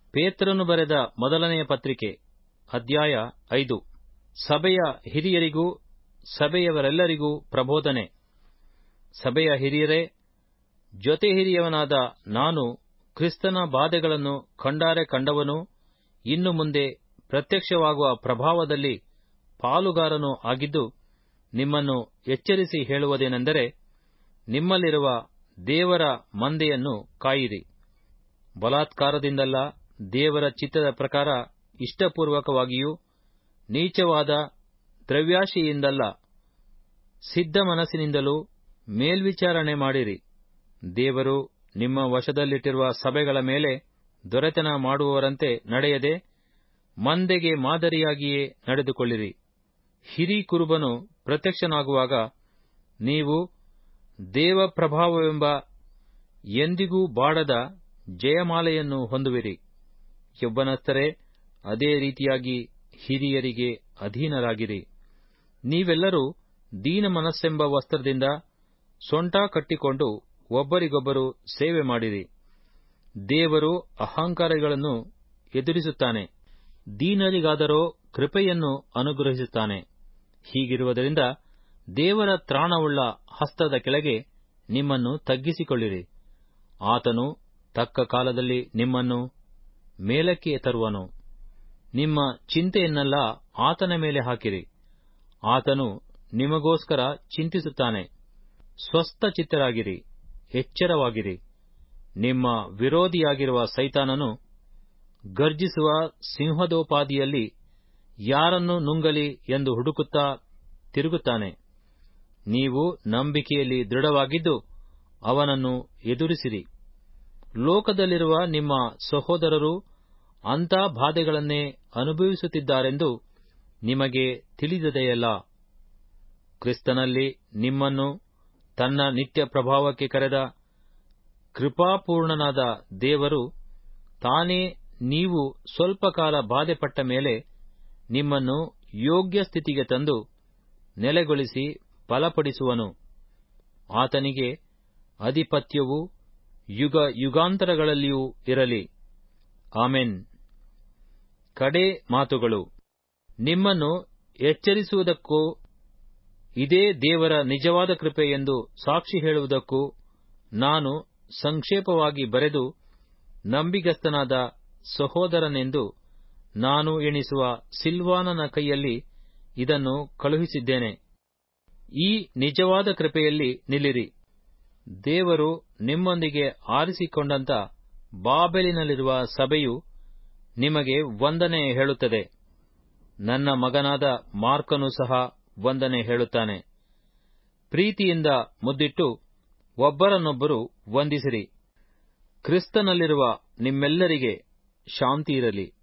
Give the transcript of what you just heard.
ಪೇತ್ರನು ಬರೆದ ಮೊದಲನೆಯ ಪತ್ರಿಕೆ ಅಧ್ಯಾಯ ಐದು ಸಭೆಯ ಹಿರಿಯರಿಗೂ ಸಭೆಯವರೆಲ್ಲರಿಗೂ ಪ್ರಬೋಧನೆ ಸಭೆಯ ಹಿರಿಯರೇ ಜೊತೆ ಹಿರಿಯವನಾದ ನಾನು ಕ್ರಿಸ್ತನ ಬಾಧೆಗಳನ್ನು ಕಂಡಾರೆ ಕಂಡವನು ಇನ್ನು ಮುಂದೆ ಪ್ರತ್ಯಕ್ಷವಾಗುವ ಪ್ರಭಾವದಲ್ಲಿ ಪಾಲುಗಾರನೂ ಆಗಿದ್ದು ನಿಮ್ಮನ್ನು ಎಚ್ಚರಿಸಿ ಹೇಳುವುದೇನೆಂದರೆ ನಿಮ್ಮಲ್ಲಿರುವ ದೇವರ ಮಂದೆಯನ್ನು ಕಾಯಿರಿ ಬಲಾತ್ಕಾರದಿಂದಲ್ಲ ದೇವರ ಚಿತ್ತದ ಪ್ರಕಾರ ಇಷ್ಟಪೂರ್ವಕವಾಗಿಯೂ ನೀಚವಾದ ದ್ರವ್ಯಾಶೆಯಿಂದಲ್ಲ ಸಿದ್ಧ ಮನಸ್ಸಿನಿಂದಲೂ ಮೇಲ್ವಿಚಾರಣೆ ಮಾಡಿರಿ ದೇವರು ನಿಮ್ಮ ವಶದಲ್ಲಿಟ್ಟಿರುವ ಸಭೆಗಳ ಮೇಲೆ ದೊರೆತನ ಮಾಡುವವರಂತೆ ನಡೆಯದೆ ಮಂದೆಗೆ ಮಾದರಿಯಾಗಿಯೇ ನಡೆದುಕೊಳ್ಳಿರಿ ಹಿರಿ ಕುರುಬನು ಪ್ರತ್ಯಕ್ಷನಾಗುವಾಗ ನೀವು ದೇವಪ್ರಭಾವವೆಂಬ ಎಂದಿಗೂ ಬಾಡದ ಜಯಮಾಲೆಯನ್ನು ಹೊಂದುವಿರಿ ಯೌವನಸ್ಥರೇ ಅದೇ ರೀತಿಯಾಗಿ ಹಿರಿಯರಿಗೆ ಅಧೀನರಾಗಿರಿ ನೀವೆಲ್ಲರೂ ದೀನ ಮನಸ್ಸೆಂಬ ವಸ್ತ್ರದಿಂದ ಸೊಂಟ ಕಟ್ಟಿಕೊಂಡು ಒಬ್ಬರಿಗೊಬ್ಬರು ಸೇವೆ ಮಾಡಿರಿ ದೇವರು ಅಹಂಕಾರಿಗಳನ್ನು ಎದುರಿಸುತ್ತಾನೆ ದೀನರಿಗಾದರೋ ಕೃಪೆಯನ್ನು ಅನುಗ್ರಹಿಸುತ್ತಾನೆ ಹೀಗಿರುವುದರಿಂದ ದೇವರ ತ್ರಾಣವುಳ್ಳ ಹಸ್ತದ ಕೆಳಗೆ ನಿಮ್ಮನ್ನು ತಗ್ಗಿಸಿಕೊಳ್ಳಿರಿ ಆತನು ತಕ್ಕ ಕಾಲದಲ್ಲಿ ನಿಮ್ಮನ್ನು ಮೇಲಕ್ಕೆ ತರುವನು ನಿಮ್ಮ ಚಿಂತೆಯನ್ನೆಲ್ಲ ಆತನ ಮೇಲೆ ಹಾಕಿರಿ ಆತನು ನಿಮಗೋಸ್ಕರ ಚಿಂತಿಸುತ್ತಾನೆ ಸ್ವಸ್ಥ ಚಿತ್ತರಾಗಿರಿ ಎಚ್ಚರವಾಗಿರಿ ನಿಮ್ಮ ವಿರೋಧಿಯಾಗಿರುವ ಸೈತಾನನು ಗರ್ಜಿಸುವ ಸಿಂಹದೋಪಾದಿಯಲ್ಲಿ ಯಾರನ್ನು ನುಂಗಲಿ ಎಂದು ಹುಡುಕುತ್ತಾ ತಿರುಗುತ್ತಾನೆ ನೀವು ನಂಬಿಕೆಯಲ್ಲಿ ದೃಢವಾಗಿದ್ದು ಅವನನ್ನು ಎದುರಿಸಿರಿ ಲೋಕದಲ್ಲಿರುವ ನಿಮ್ಮ ಸಹೋದರರು ಅಂಥ ಬಾಧೆಗಳನ್ನೇ ಅನುಭವಿಸುತ್ತಿದ್ದಾರೆಂದು ನಿಮಗೆ ತಿಳಿದದೆಯಲ್ಲ ಕ್ರಿಸ್ತನಲ್ಲಿ ನಿಮ್ಮನ್ನು ತನ್ನ ನಿತ್ಯ ಪ್ರಭಾವಕ್ಕೆ ಕರೆದ ಕೃಪಾಪೂರ್ಣನಾದ ದೇವರು ತಾನೇ ನೀವು ಸ್ವಲ್ಪ ಕಾಲ ಬಾಧೆಪಟ್ಟ ಮೇಲೆ ನಿಮ್ಮನ್ನು ಯೋಗ್ಯ ಸ್ಥಿತಿಗೆ ತಂದು ನೆಲೆಗೊಳಿಸಿ ಬಲಪಡಿಸುವನು ಆತನಿಗೆ ಅಧಿಪತ್ಯವು ಯುಗ ಯುಗಾಂತರಗಳಲ್ಲಿಯೂ ಇರಲಿ ಆಮೆನ್ ಕಡೆ ಮಾತುಗಳು ನಿಮ್ಮನ್ನು ಎಚ್ಚರಿಸುವುದಕ್ಕೂ ಇದೇ ದೇವರ ನಿಜವಾದ ಕೃಪೆ ಎಂದು ಸಾಕ್ಷಿ ಹೇಳುವುದಕ್ಕೂ ನಾನು ಸಂಕ್ಷೇಪವಾಗಿ ಬರೆದು ನಂಬಿಗಸ್ತನಾದ ಸಹೋದರನೆಂದು ನಾನು ಎಣಿಸುವ ಸಿಲ್ವಾನನ ಕೈಯಲ್ಲಿ ಇದನ್ನು ಕಳುಹಿಸಿದ್ದೇನೆ ಈ ನಿಜವಾದ ಕೃಪೆಯಲ್ಲಿ ನಿಲ್ಲಿರಿ ದೇವರು ನಿಮ್ಮೊಂದಿಗೆ ಆರಿಸಿಕೊಂಡಂತ ಬಾಬೆಲಿನಲ್ಲಿರುವ ಸಭೆಯು ನಿಮಗೆ ವಂದನೆ ಹೇಳುತ್ತದೆ ನನ್ನ ಮಗನಾದ ಮಾರ್ಕನು ಸಹ ವಂದನೆ ಹೇಳುತ್ತಾನೆ ಪ್ರೀತಿಯಿಂದ ಮುದ್ದಿಟ್ಟು ಒಬ್ಬರನ್ನೊಬ್ಬರು ವಂದಿಸಿರಿ ಕ್ರಿಸ್ತನಲ್ಲಿರುವ ನಿಮ್ಮೆಲ್ಲರಿಗೆ ಶಾಂತಿ ಇರಲಿ